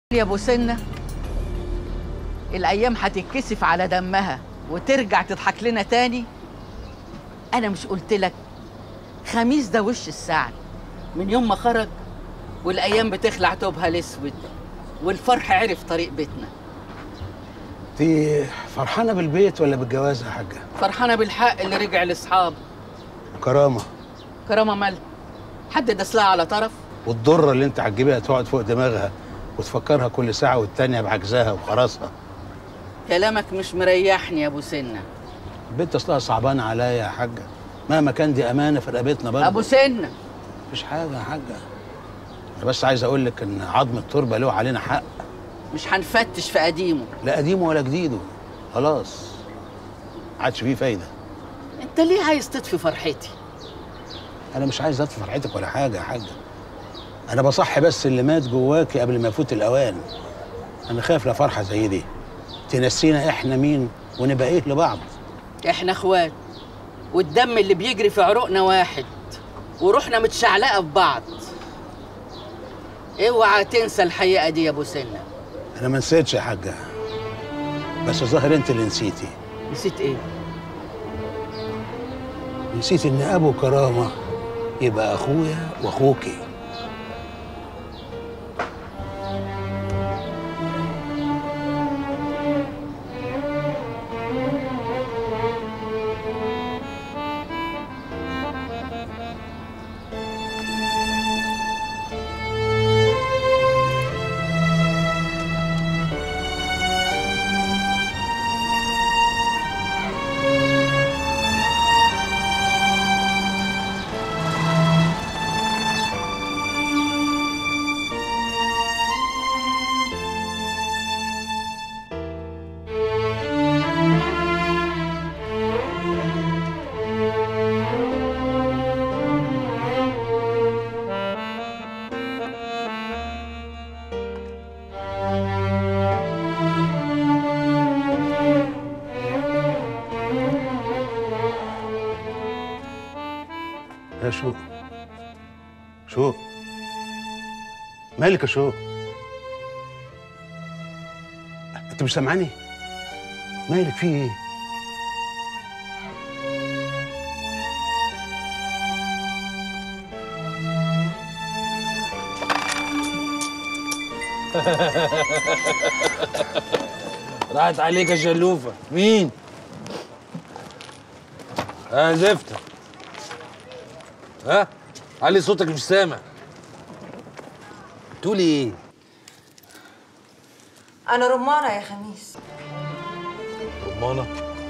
يا ابو سنه الايام هتتكسف على دمها وترجع تضحك لنا تاني انا مش قلت لك خميس ده وش السعد من يوم ما خرج والايام بتخلع توبها الاسود والفرح عرف طريق بيتنا انت فرحانه بالبيت ولا بالجواز يا حاجه فرحانه بالحق اللي رجع لاصحاب كرامه كرامه مال حد دسلها على طرف والضره اللي انت هتجيبيها تقعد فوق دماغها وتفكرها كل ساعه والتانيه بعجزها وخراسها كلامك مش مريحني يا ابو سنه البنت اصلها صعبانه عليا يا حاجه مهما كان دي امانه في رقبتنا برضه ابو سنه مفيش حاجه يا حاجه انا بس عايز اقول لك ان عظم التربه له علينا حق مش هنفتش في قديمه لا قديمه ولا جديده خلاص ما عادش فيه فايده انت ليه عايز تطفي فرحتي انا مش عايز اطفي فرحتك ولا حاجه يا حاجه انا بصحي بس اللي مات جواكي قبل ما يفوت الاوان انا خايف لا فرحه زي دي تنسينا احنا مين ونبقى ايه لبعض احنا اخوات والدم اللي بيجري في عروقنا واحد وروحنا متشعلقه في بعض اوعى تنسى الحقيقه دي يا ابو سنه انا ما نسيتش يا حاجه بس الظاهر انت اللي نسيتي نسيت ايه نسيت ان ابو كرامه يبقى اخويا واخوكي يا شو شو مالك يا شو انت مش سامعاني مالك في ايه راحت عليك يا شلوفة مين؟ ها زفتة ها؟ علي صوتك مش سامع تقولي ايه؟ أنا رمانة يا خميس رمانة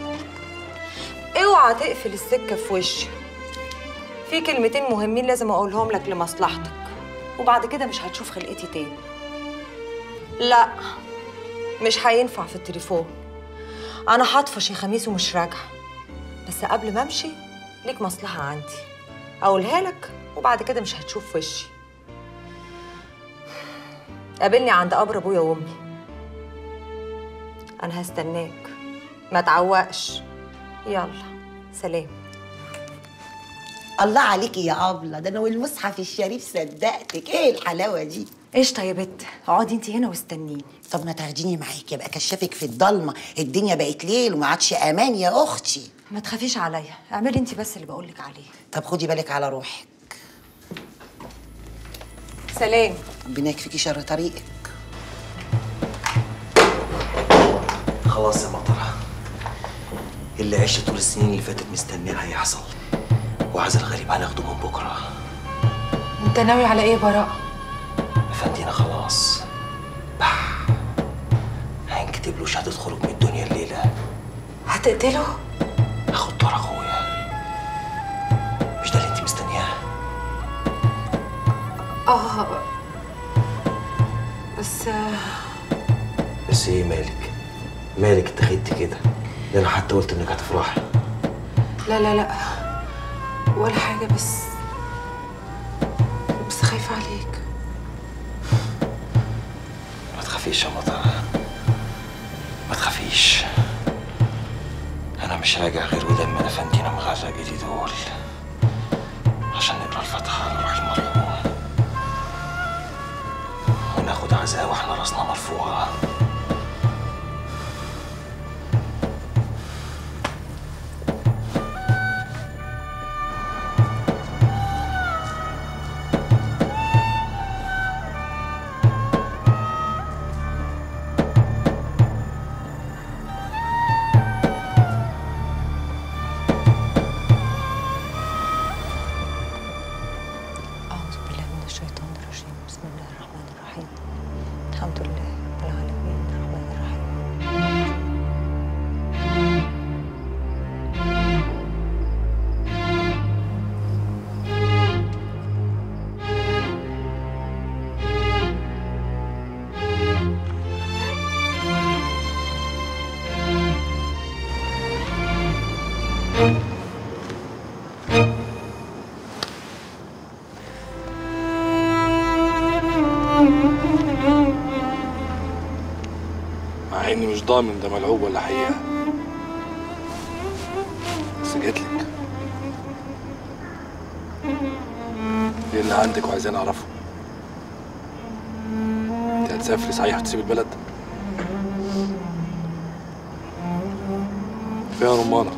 اوعى تقفل السكة في وشي في كلمتين مهمين لازم أقولهم لك لمصلحتك وبعد كده مش هتشوف خلقتي تاني لا مش هينفع في التليفون أنا هطفش يا خميس ومش راجعة بس قبل ما أمشي ليك مصلحة عندي أقولها لك وبعد كده مش هتشوف وشي قابلني عند قبر أبويا وأمي أنا هستناك ما تعوقش يلا سلام الله عليكي يا أبلة ده أنا والمصحف الشريف صدقتك إيه الحلاوة دي قشطة يا بت اقعدي انت هنا واستنيني طب ما تاخديني معاكي يبقى كشافك في الضلمة الدنيا بقت ليل وما عادش أمان يا أختي ما تخافيش عليا اعملي انت بس اللي بقولك عليه طب خدي بالك على روحك سلام ربنا يكفيكي شر طريقك خلاص يا مطرة اللي عشت طول السنين اللي فاتت مستنيه هيحصل وعزل الغريب هناخده من بكرة انت ناوي على ايه يا براء افندينا خلاص بح هنكتب له شهادة خروج من الدنيا الليلة هتقتله اخد دور اخويا مش ده اللي انت مستنياه اه بس بس ايه مالك مالك اتخذت كده ده انا حتى قلت انك هتفرحي لا لا لا ولا حاجة بس بس خايفة عليك ما تخافيش يا مطر ما تخافيش انا مش راجع غير ودم افندينا مغرق ايدي دول عشان نقرا الفاتحه على روح المرحوم وناخد عزاء غزاة واحنا راسنا مرفوعة أعوذ بالله من الشيطان الرجيم بسم الله الرحمن الرحيم الحمد لله رب العالمين الرحمن الرحيم مع اني مش ضامن ده ملعوب ولا حقيقة بس جيتلك ايه اللي عندك وعايزين اعرفه انت هتسافري صحيح وتسيب البلد فيها رمانة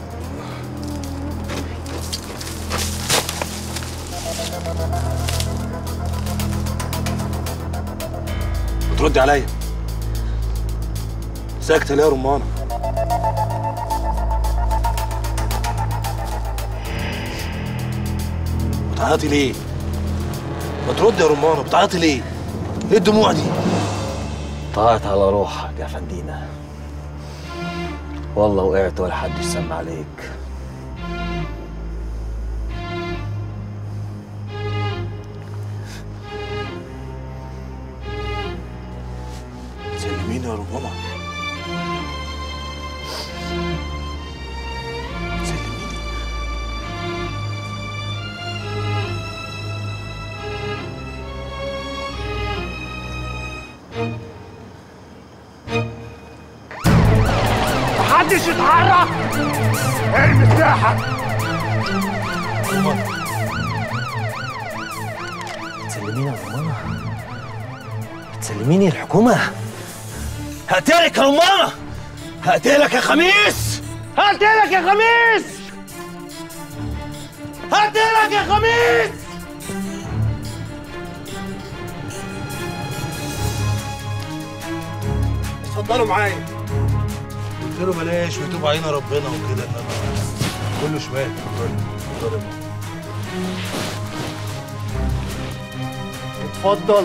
بتردي عليا ساكتة ليه يا رمانة؟ بتعيطي ليه؟ ما تردي يا رمانة بتعيطي ليه؟ ايه الدموع دي؟ طلعت على روحك يا فندينا والله وقعت ولا حد يسمع عليك سلميني يا رمانة سلميني محدش يتحرك ارمي سلاحك تسلميني يا رمانة تسلميني الحكومة هقتلك يا رمانة هقتلك يا خميس هقتلك يا خميس هقتلك يا خميس اتفضلوا معايا قلت له بلاش ويتوب علينا ربنا وكده انما كله شويه اتفضلي اتفضلي اتفضل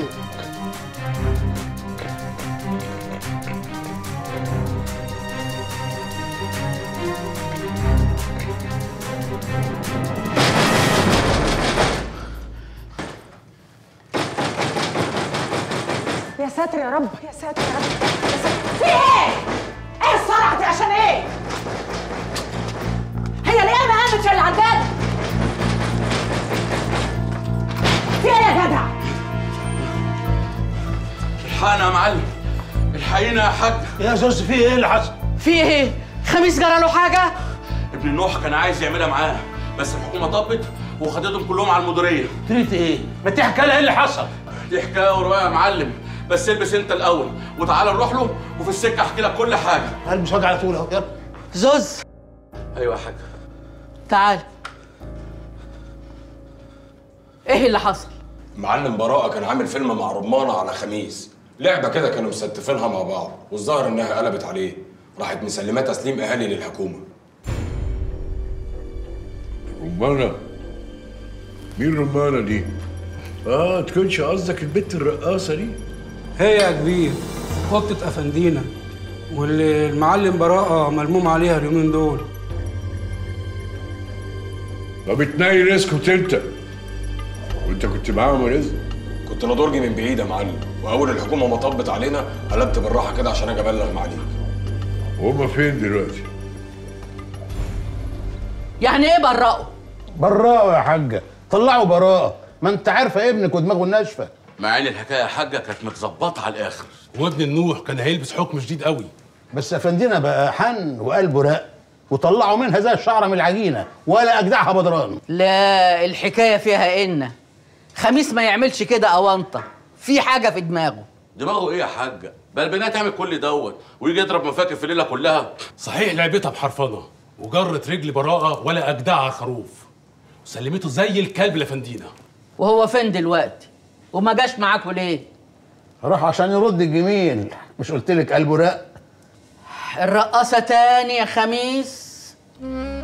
يا ساتر يا رب يا ساتر يا رب يا ساتر. في ايه؟ ايه الصرعة دي عشان ايه؟ هي القيامة قامت اللي على الباب في ايه يا جدع؟ الحقنا يا معلم الحقينا يا حاج يا زوز في ايه اللي حصل؟ في ايه خميس جرى له حاجه ابن نوح كان عايز يعملها معاه بس الحكومه طبت وخدتهم كلهم على المديريه تريد ايه؟ ما تحكي لها ايه اللي حصل؟ دي حكايه وروايه يا معلم بس البس انت الاول وتعالى نروح له وفي السكه احكي لك كل حاجه قلب مش وجع على طول اهو يلا زوز ايوه يا حاج تعال ايه اللي حصل معلم براءة كان عامل فيلم مع رمانة على خميس لعبة كده كانوا مستفينها مع بعض والظاهر انها قلبت عليه راحت مسلماه تسليم اهالي للحكومة رمانة مين رمانة دي؟ اه تكونش قصدك البت الرقاصة دي؟ هي يا كبير خطة أفندينا واللي المعلم براءة ملموم عليها اليومين دول طب اتنين اسكت انت وانت كنت معاهم يا رزق كنت نضرجي من بعيد يا معلم واول الحكومة ما طبت علينا قلبت بالراحة كده عشان اجي ابلغ معاليك وهما فين دلوقتي؟ يعني ايه برقوا براءة يا حاجة طلعوا براءة ما انت عارفة ابنك ودماغه ناشفة مع ان الحكايه يا حاجه كانت متظبطه على الاخر وابن النوح كان هيلبس حكم شديد قوي بس افندينا بقى حن وقلبه رق وطلعوا منها زي الشعرة من العجينة ولا أجدعها بدران لا الحكايه فيها ان خميس ما يعملش كده اونطه في حاجه في دماغه دماغه ايه يا حاجه بقى البنات تعمل كل دوت ويجي يضرب مفاكر في الليله كلها صحيح لعبتها بحرفنه وجرت رجل براءه ولا اجدعها خروف وسلمته زي الكلب لفندينا وهو فين دلوقتي وما جاش معاكوا ليه راح عشان يرد الجميل مش قلت لك قلبه رق الرقاصه تاني يا خميس